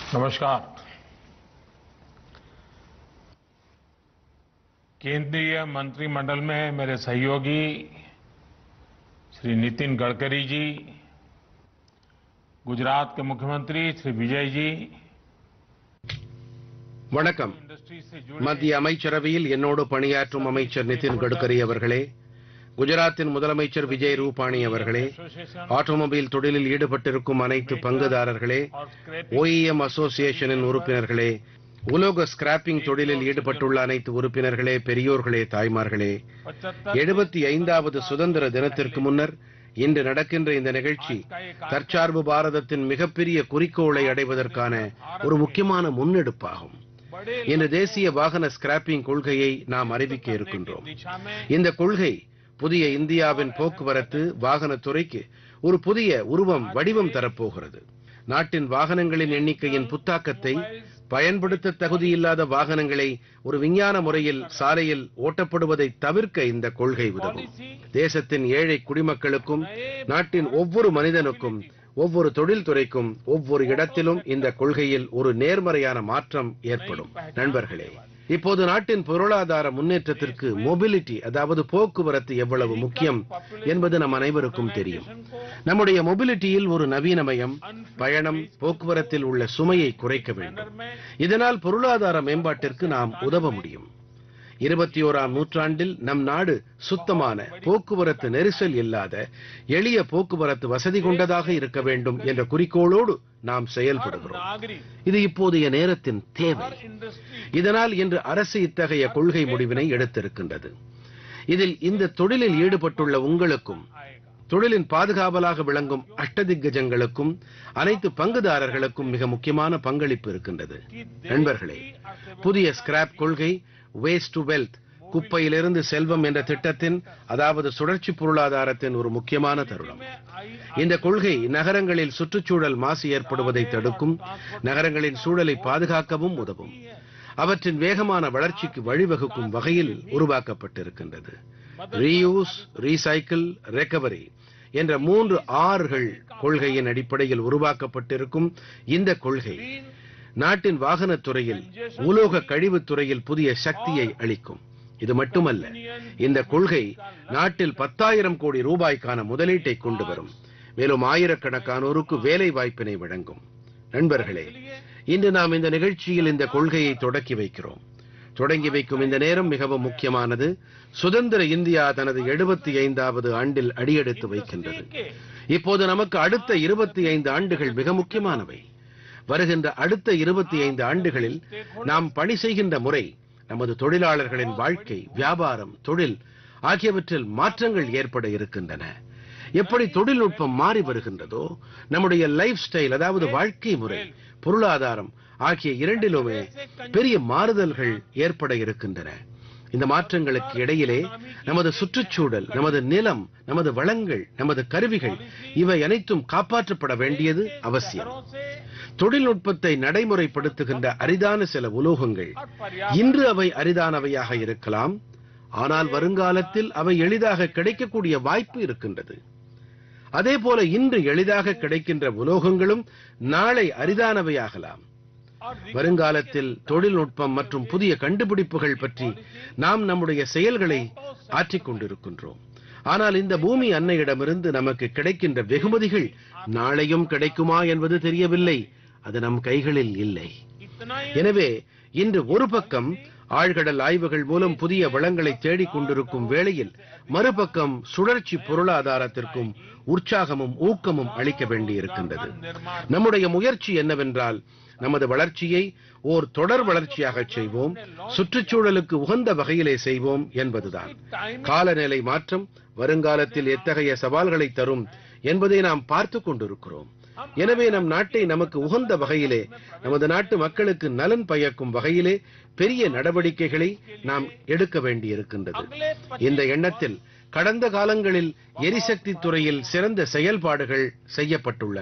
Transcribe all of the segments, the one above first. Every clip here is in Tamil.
नमस्कार केंद्रीय मंत्रिमंडल में मेरे सहयोगी श्री नितिन गडकरी जी गुजरात के मुख्यमंत्री श्री विजय जी வணக்கம் इंडस्ट्री से जुड़े மத்திய அமைச்சரவையில் என்னோடு பணியாற்றும் அமைச்சர் நிதின் கட்கரி அவர்களே குஜராத்தின் முதலமைச்சர் விஜய் ரூபானி அவர்களே एसोसिएशन ஆட்டோமொபைல் தொழிலில் ஈடுபட்டிருக்கும் அனைத்து பங்குதாரர்களே और स्क्रैप ஓஇஎம் அசோசியேஷனின் உறுப்பினர்களே உலோக ஸ்கிராப்பிங் தொழிலில் ஈடுபட்டுள்ள அனைத்து உறுப்பினர்களே பெரியோர்களே தாய்மார்களே पचहत्तर எழுபத்தி ஐந்தாவது சுதந்திர தினத்திற்கு முன்னர் இன்று நடக்கின்ற இந்த நிகழ்ச்சி தற்சார்பு பாரதத்தின் மிகப்பெரிய குறிக்கோளை அடைவதற்கான ஒரு முக்கியமான முன்னெடுப்பாகும் बड़े இன்று தேசிய வாகன ஸ்கிராப்பிங் கொள்கையை நாம் அறிவிக்க இருக்கின்றோம் दिशा में இந்த கொள்கை புதிய இந்தியாவின் போக்குவரத்து வாகனத் துறைக்கு ஒரு புதிய உருவம் வடிவம் தரப்போகிறது நாட்டின் வாகனங்களின் எண்ணிக்கையின் புத்தாக்கத்தை பயன்படுத்த தகுதியில்லாத வாகனங்களை ஒரு விஞ்ஞான முறையில் சாலையில் ஓட்டப்படுவதை தவிர்க்க இந்த கொள்கை உதவும் தேசத்தின் ஏழை குடிமக்களுக்கும் நாட்டின் ஒவ்வொரு மனிதனுக்கும் ஒவ்வொரு தொழில்துறைக்கும் ஒவ்வொரு இடத்திலும் இந்த கொள்கையில் ஒரு நேர்மறையான மாற்றம் ஏற்படும் நண்பர்களே இப்போது நாட்டின் பொருளாதார முன்னேற்றத்திற்கு மொபிலிட்டி அதாவது போக்குவரத்து எவ்வளவு முக்கியம் என்பது நம் அனைவருக்கும் தெரியும் நம்முடைய மொபிலிட்டியில் ஒரு நவீனமயம் பயணம் போக்குவரத்தில் உள்ள சுமையை குறைக்க வேண்டும் இதனால் பொருளாதார மேம்பாட்டிற்கு நாம் உதவ முடியும் இருபத்தி ஓராம் நூற்றாண்டில் நம் நாடு சுத்தமான போக்குவரத்து நெரிசல் இல்லாத எளிய போக்குவரத்து வசதி கொண்டதாக இருக்க வேண்டும் என்ற குறிக்கோளோடு நாம் செயல்படுகிறோம் नागरिक இது இப்போதைய நேரத்தின் தேவை इंडस्ट्री இதனால் இன்று அரசு இத்தகைய கொள்கை முடிவினை எடுத்திருக்கின்றது இதில் இந்த தொழிலில் ஈடுபட்டுள்ள உங்களுக்கும் தொழிலின் பாதுகாவலாக விளங்கும் அஷ்டதிக்கஜங்களுக்கும் அனைத்து பங்குதாரர்களுக்கும் மிக முக்கியமான பங்களிப்பு இருக்கின்றது நண்பர்களே புதிய ஸ்கிராப் கொள்கை வேஸ்ட் டு வெல்த் குப்பையிலிருந்து செல்வம் என்ற திட்டத்தின் அதாவது சுழற்சி பொருளாதாரத்தின் ஒரு முக்கியமான தருணம் இந்த கொள்கை நகரங்களில் சுற்றுச்சூழல் மாசு ஏற்படுவதை தடுக்கும் நகரங்களின் சூழலை பாதுகாக்கவும் உதவும் அவற்றின் வேகமான வளர்ச்சிக்கு வழிவகுக்கும் வகையில் உருவாக்கப்பட்டிருக்கின்றது ரீயூஸ் ரீசைக்கிள் ரெக்கவரி என்ற மூன்று ஆறுகள் கொள்கையின் அடிப்படையில் உருவாக்கப்பட்டிருக்கும் இந்த கொள்கை நாட்டின் வாகனத் துறையில் உலோக கழிவுத் துறையில் புதிய சக்தியை அளிக்கும் இது மட்டுமல்ல இந்த கொள்கை நாட்டில் பத்தாயிரம் கோடி ரூபாய்க்கான முதலீட்டை கொண்டு வரும் மேலும் ஆயிரக்கணக்கானோருக்கு வேலை வாய்ப்பினை வழங்கும் நண்பர்களே இன்று நாம் இந்த நிகழ்ச்சியில் இந்த கொள்கையை தொடக்கி வைக்கிறோம் தொடங்கி வைக்கும் இந்த நேரம் மிகவும் முக்கியமானது சுதந்திர இந்தியா தனது எழுபத்தி ஐந்தாவது ஆண்டில் அடியெடுத்து வைக்கின்றது இப்போது நமக்கு அடுத்த இருபத்தி ஐந்து ஆண்டுகள் மிக முக்கியமானவை வருகின்ற அடுத்த இருபத்தி ஐந்து ஆண்டுகளில் நாம் பணி செய்கின்ற முறை நமது தொழிலாளர்களின் வாழ்க்கை வியாபாரம் தொழில் ஆகியவற்றில் மாற்றங்கள் ஏற்பட இருக்கின்றன எப்படி தொழில்நுட்பம் மாறி வருகின்றதோ நம்முடைய லைஃப் ஸ்டைல் அதாவது வாழ்க்கை முறை பொருளாதாரம் ஆகிய இரண்டிலுமே பெரிய மாறுதல்கள் ஏற்பட இருக்கின்றன இந்த மாற்றங்களுக்கு இடையிலே நமது சுற்றுச்சூழல் நமது நிலம் நமது வளங்கள் நமது கருவிகள் இவை அனைத்தும் காப்பாற்றப்பட வேண்டியது அவசியம் தொழில்நுட்பத்தை நடைமுறைப்படுத்துகின்ற அரிதான சில உலோகங்கள் இன்று அவை அரிதானவையாக இருக்கலாம் ஆனால் வருங்காலத்தில் அவை எளிதாக கிடைக்கக்கூடிய வாய்ப்பு இருக்கின்றது அதே போல இன்று எளிதாக கிடைக்கின்ற உலோகங்களும் நாளை அரிதானவையாகலாம் வருங்காலத்தில் தொழில்நுட்பம் மற்றும் புதிய கண்டுபிடிப்புகள் பற்றி நாம் நம்முடைய செயல்களை ஆற்றிக் கொண்டிருக்கின்றோம் ஆனால் இந்த பூமி அன்னையிடமிருந்து நமக்கு கிடைக்கின்ற வெகுமதிகள் நாளையும் கிடைக்குமா என்பது தெரியவில்லை அது நம் கைகளில் இல்லை எனவே இன்று ஒரு பக்கம் ஆழ்கடல் ஆய்வுகள் மூலம் புதிய வளங்களை தேடிக் கொண்டிருக்கும் வேளையில் மறுபக்கம் சுழற்சி பொருளாதாரத்திற்கும் உற்சாகமும் ஊக்கமும் அளிக்க வேண்டியிருக்கின்றது நம்முடைய முயற்சி என்னவென்றால் நமது வளர்ச்சியை ஓர் தொடர் வளர்ச்சியாகச் செய்வோம் சுற்றுச்சூழலுக்கு உகந்த வகையிலே செய்வோம் என்பதுதான் காலநிலை மாற்றம் வருங்காலத்தில் எத்தகைய சவால்களை தரும் என்பதை நாம் பார்த்துக் கொண்டிருக்கிறோம் எனவே நம் நாட்டை நமக்கு உகந்த வகையிலே நமது நாட்டு மக்களுக்கு நலன் பயக்கும் வகையிலே பெரிய நடவடிக்கைகளை நாம் எடுக்க வேண்டியிருக்கின்றது இந்த எண்ணத்தில் கடந்த காலங்களில் எரிசக்தி துறையில் சிறந்த செயல்பாடுகள் செய்யப்பட்டுள்ளன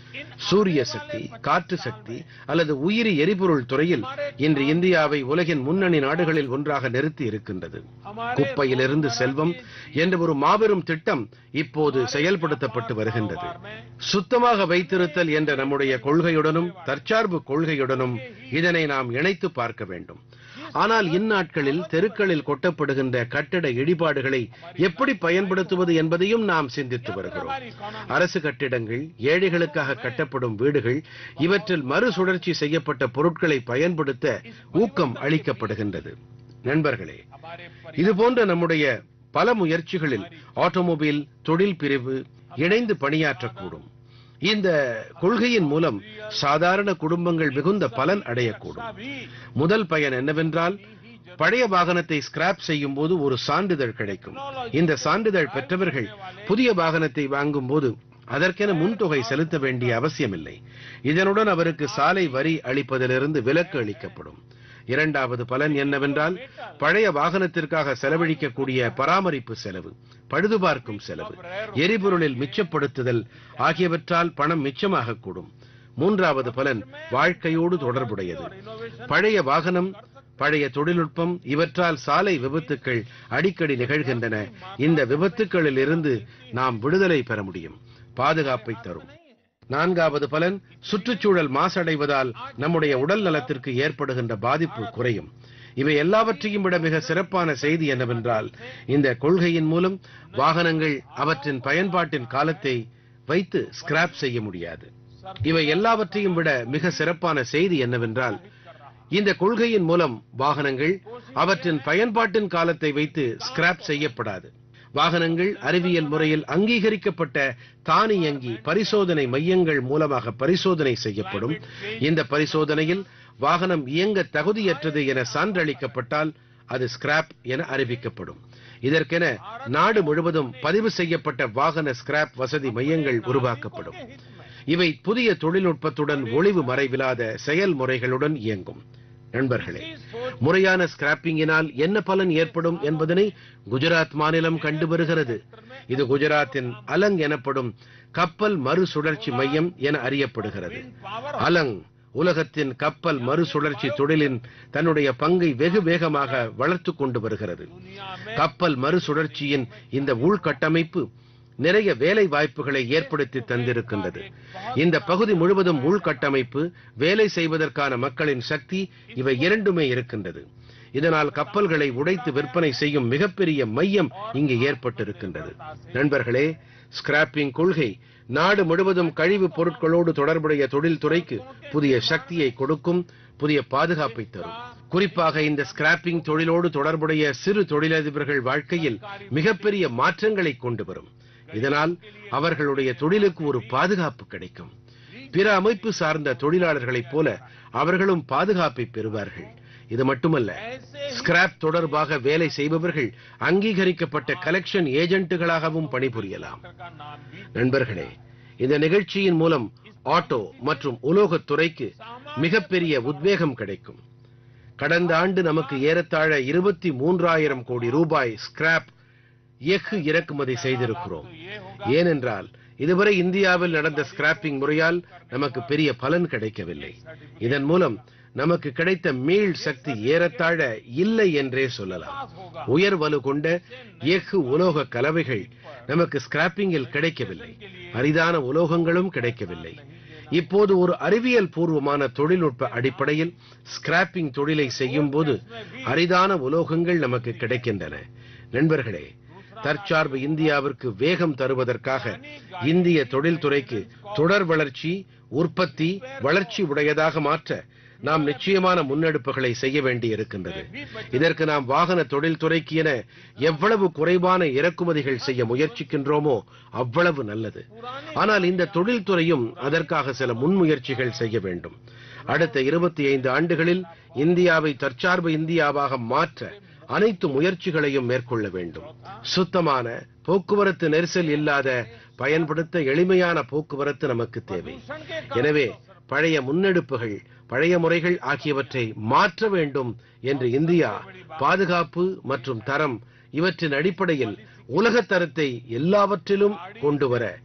சூரிய சக்தி காற்று சக்தி அல்லது உயிரி எரிபொருள் துறையில் இன்று இந்தியாவை உலகின் முன்னணி நாடுகளில் ஒன்றாக நிறுத்தி இருக்கின்றது குப்பையிலிருந்து செல்வம் என்ற ஒரு மாபெரும் திட்டம் இப்போது செயல்படுத்தப்பட்டு வருகின்றது சுத்தமாக வைத்திருத்தல் என்ற நம்முடைய கொள்கையுடனும் தற்சார்பு கொள்கையுடனும் இதனை நாம் இணைத்து பார்க்க வேண்டும் ஆனால் இந்நாட்களில் தெருக்களில் கொட்டப்படுகின்ற கட்டட இடிபாடுகளை எப்படி பயன்படுத்துவது என்பதையும் நாம் சிந்தித்து வருகிறோம் அரசு கட்டிடங்கள் ஏழைகளுக்காக கட்டப்படும் வீடுகள் இவற்றில் மறுசுழற்சி செய்யப்பட்ட பொருட்களை பயன்படுத்த ஊக்கம் அளிக்கப்படுகின்றது நண்பர்களே இது போன்ற நம்முடைய பல முயற்சிகளில் ஆட்டோமொபைல் தொழில் பிரிவு இணைந்து பணியாற்றக்கூடும் இந்த கொள்கையின் மூலம் சாதாரண குடும்பங்கள் மிகுந்த பலன் அடையக்கூடும் முதல் பயன் என்னவென்றால் பழைய வாகனத்தை ஸ்கிராப் செய்யும் போது ஒரு சான்றிதழ் கிடைக்கும் இந்த சான்றிதழ் பெற்றவர்கள் புதிய வாகனத்தை வாங்கும் போது அதற்கென முன்தொகை செலுத்த வேண்டிய அவசியமில்லை இதனுடன் அவருக்கு சாலை வரி அளிப்பதிலிருந்து விலக்கு அளிக்கப்படும் இரண்டாவது பலன் என்னவென்றால் பழைய வாகனத்திற்காக செலவழிக்கக்கூடிய பராமரிப்பு செலவு பழுதுபார்க்கும் செலவு எரிபொருளில் மிச்சப்படுத்துதல் ஆகியவற்றால் பணம் மிச்சமாகக்கூடும் மூன்றாவது பலன் வாழ்க்கையோடு தொடர்புடையது பழைய வாகனம் பழைய தொழில்நுட்பம் இவற்றால் சாலை விபத்துக்கள் அடிக்கடி நிகழ்கின்றன இந்த விபத்துக்களில் இருந்து நாம் விடுதலை பெற முடியும் பாதுகாப்பை தரும் நான்காவது பலன் சுற்றுச்சூழல் மாசடைவதால் நம்முடைய உடல் நலத்திற்கு ஏற்படுகின்ற பாதிப்பு குறையும் இவை எல்லாவற்றையும் விட மிக சிறப்பான செய்தி என்னவென்றால் இந்த கொள்கையின் மூலம் வாகனங்கள் அவற்றின் பயன்பாட்டின் காலத்தை வைத்து ஸ்கிராப் செய்ய முடியாது இவை எல்லாவற்றையும் விட மிக சிறப்பான செய்தி என்னவென்றால் இந்த கொள்கையின் மூலம் வாகனங்கள் அவற்றின் பயன்பாட்டின் காலத்தை வைத்து ஸ்கிராப் செய்யப்படாது வாகனங்கள் அறிவியல் முறையில் அங்கீகரிக்கப்பட்ட தானியங்கி பரிசோதனை மையங்கள் மூலமாக பரிசோதனை செய்யப்படும் இந்த பரிசோதனையில் வாகனம் இயங்க தகுதியற்றது என சான்றளிக்கப்பட்டால் அது ஸ்கிராப் என அறிவிக்கப்படும் இதற்கென நாடு முழுவதும் பதிவு செய்யப்பட்ட வாகன ஸ்கிராப் வசதி மையங்கள் உருவாக்கப்படும் இவை புதிய தொழில்நுட்பத்துடன் ஒளிவு மறைவில்லாத செயல்முறைகளுடன் இயங்கும் நண்பர்களே முறையான ஸ்கிராப்பிங்கினால் என்ன பலன் ஏற்படும் என்பதனை குஜராத் மாநிலம் கண்டு வருகிறது இது குஜராத்தின் அலங் எனப்படும் கப்பல் மறுசுழற்சி மையம் என அறியப்படுகிறது அலங் உலகத்தின் கப்பல் மறுசுழற்சி தொழிலின் தன்னுடைய பங்கை வெகு வேகமாக வளர்த்துக் கொண்டு வருகிறது கப்பல் மறுசுழற்சியின் இந்த உள்கட்டமைப்பு நிறைய வேலை வாய்ப்புகளை ஏற்படுத்தி தந்திருக்கின்றது இந்த பகுதி முழுவதும் உள்கட்டமைப்பு வேலை செய்வதற்கான மக்களின் சக்தி இவை இரண்டுமே இருக்கின்றது இதனால் கப்பல்களை உடைத்து விற்பனை செய்யும் மிகப்பெரிய மையம் இங்கு ஏற்பட்டிருக்கின்றது நண்பர்களே ஸ்கிராப்பிங் கொள்கை நாடு முழுவதும் கழிவுப் பொருட்களோடு தொடர்புடைய தொழில்துறைக்கு புதிய சக்தியை கொடுக்கும் புதிய பாதுகாப்பை தரும் குறிப்பாக இந்த ஸ்கிராப்பிங் தொழிலோடு தொடர்புடைய சிறு தொழிலதிபர்கள் வாழ்க்கையில் மிகப்பெரிய மாற்றங்களை கொண்டு வரும் இதனால் அவர்களுடைய தொழிலுக்கு ஒரு பாதுகாப்பு கிடைக்கும் பிற அமைப்பு சார்ந்த தொழிலாளர்களைப் போல அவர்களும் பாதுகாப்பை பெறுவார்கள் இது மட்டுமல்ல ஸ்கிராப் தொடர்பாக வேலை செய்பவர்கள் அங்கீகரிக்கப்பட்ட கலெக்ஷன் ஏஜென்ட்டுகளாகவும் பணிபுரியலாம் நண்பர்களே இந்த நிகழ்ச்சியின் மூலம் ஆட்டோ மற்றும் உலோகத் துறைக்கு மிகப்பெரிய உத்வேகம் கிடைக்கும் கடந்த ஆண்டு நமக்கு ஏறத்தாழ இருபத்தி மூன்றாயிரம் கோடி ரூபாய் ஸ்கிராப் எஃகு இறக்குமதி செய்திருக்கிறோம் ஏனென்றால் இதுவரை இந்தியாவில் நடந்த ஸ்கிராப்பிங் முறையால் நமக்கு பெரிய பலன் கிடைக்கவில்லை இதன் மூலம் நமக்கு கிடைத்த மீள் சக்தி ஏறத்தாழ இல்லை என்றே சொல்லலாம் உயர் வலு கொண்ட எஃகு உலோக கலவைகள் நமக்கு ஸ்கிராப்பிங்கில் கிடைக்கவில்லை அரிதான உலோகங்களும் கிடைக்கவில்லை இப்போது ஒரு அறிவியல் பூர்வமான தொழில்நுட்ப அடிப்படையில் ஸ்கிராப்பிங் தொழிலை செய்யும் போது அரிதான உலோகங்கள் நமக்கு கிடைக்கின்றன நண்பர்களே தற்சார்பு இந்தியாவிற்கு வேகம் தருவதற்காக இந்திய தொழில்துறைக்கு தொடர் வளர்ச்சி உற்பத்தி வளர்ச்சி உடையதாக மாற்ற நாம் நிச்சயமான முன்னெடுப்புகளை செய்ய வேண்டி இருக்கின்றது இதற்கு நாம் வாகன தொழில்துறைக்கு என எவ்வளவு குறைவான இறக்குமதிகள் செய்ய முயற்சிக்கின்றோமோ அவ்வளவு நல்லது ஆனால் இந்த தொழில்துறையும் அதற்காக சில முன்முயற்சிகள் செய்ய வேண்டும் அடுத்த இருபத்தி ஐந்து ஆண்டுகளில் இந்தியாவை தற்சார்பு இந்தியாவாக மாற்ற அனைத்து முயற்சிகளையும் மேற்கொள்ள வேண்டும் சுத்தமான போக்குவரத்து நெரிசல் இல்லாத பயன்படுத்த எளிமையான போக்குவரத்து நமக்கு தேவை எனவே பழைய முன்னெடுப்புகள் பழைய முறைகள் ஆகியவற்றை மாற்ற வேண்டும் என்று இந்தியா பாதுகாப்பு மற்றும் தரம் இவற்றின் அடிப்படையில் உலகத் தரத்தை எல்லாவற்றிலும் கொண்டு வர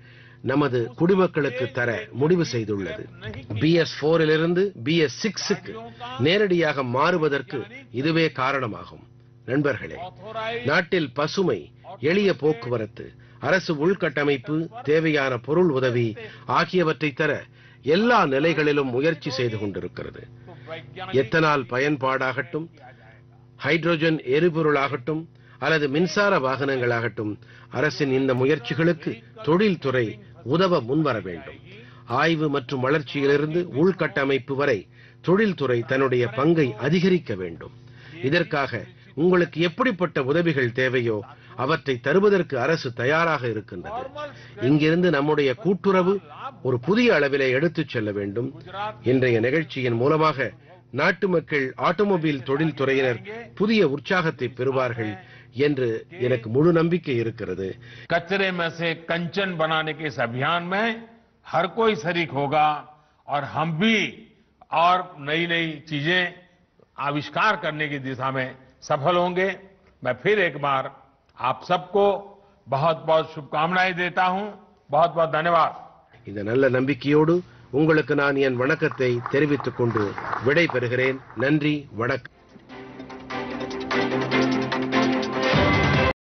நமது குடிமக்களுக்கு தர முடிவு செய்துள்ளது பிஎஸ் போரிலிருந்து பிஎஸ் சிக்ஸுக்கு நேரடியாக மாறுவதற்கு இதுவே காரணமாகும் நண்பர்களே நாட்டில் பசுமை எளிய போக்குவரத்து அரசு உள்கட்டமைப்பு தேவையான பொருள் உதவி ஆகியவற்றை தர எல்லா நிலைகளிலும் முயற்சி செய்து கொண்டிருக்கிறது எத்தனால் பயன்பாடாகட்டும் ஹைட்ரோஜன் எரிபொருளாகட்டும் அல்லது மின்சார வாகனங்களாகட்டும் அரசின் இந்த முயற்சிகளுக்கு தொழில்துறை உதவ முன்வர வேண்டும் ஆய்வு மற்றும் வளர்ச்சியிலிருந்து உள்கட்டமைப்பு வரை தொழில்துறை தன்னுடைய பங்கை அதிகரிக்க வேண்டும் இதற்காக உங்களுக்கு எப்படிப்பட்ட உதவிகள் தேவையோ அவற்றை தருவதற்கு அரசு தயாராக இருக்கின்றது இங்கிருந்து நம்முடைய கூட்டுறவு ஒரு புதிய அளவிலே எடுத்துச் செல்ல வேண்டும் இன்றைய நிகழ்ச்சியின் மூலமாக நாட்டு மக்கள் ஆட்டோமொபைல் தொழில்துறையினர் புதிய உற்சாகத்தை பெறுவார்கள் என்று எனக்கு முழு நம்பிக்கை இருக்கிறது कचरे में से कंचन बनाने के इस अभियान में हर कोई शरीक होगा और हम भी और नई नई चीजें आविष्कार करने की दिशा में सफल होंगे मैं फिर एक बार आप सबको बहुत बहुत शुभकामनाएं देता हूं बहुत बहुत धन्यवाद இந்த நல்ல நம்பிக்கையோடு உங்களுக்கு நான் என் வணக்கத்தை தெரிவித்துக் கொண்டு விடை பெறுகிறேன் நன்றி வணக்கம்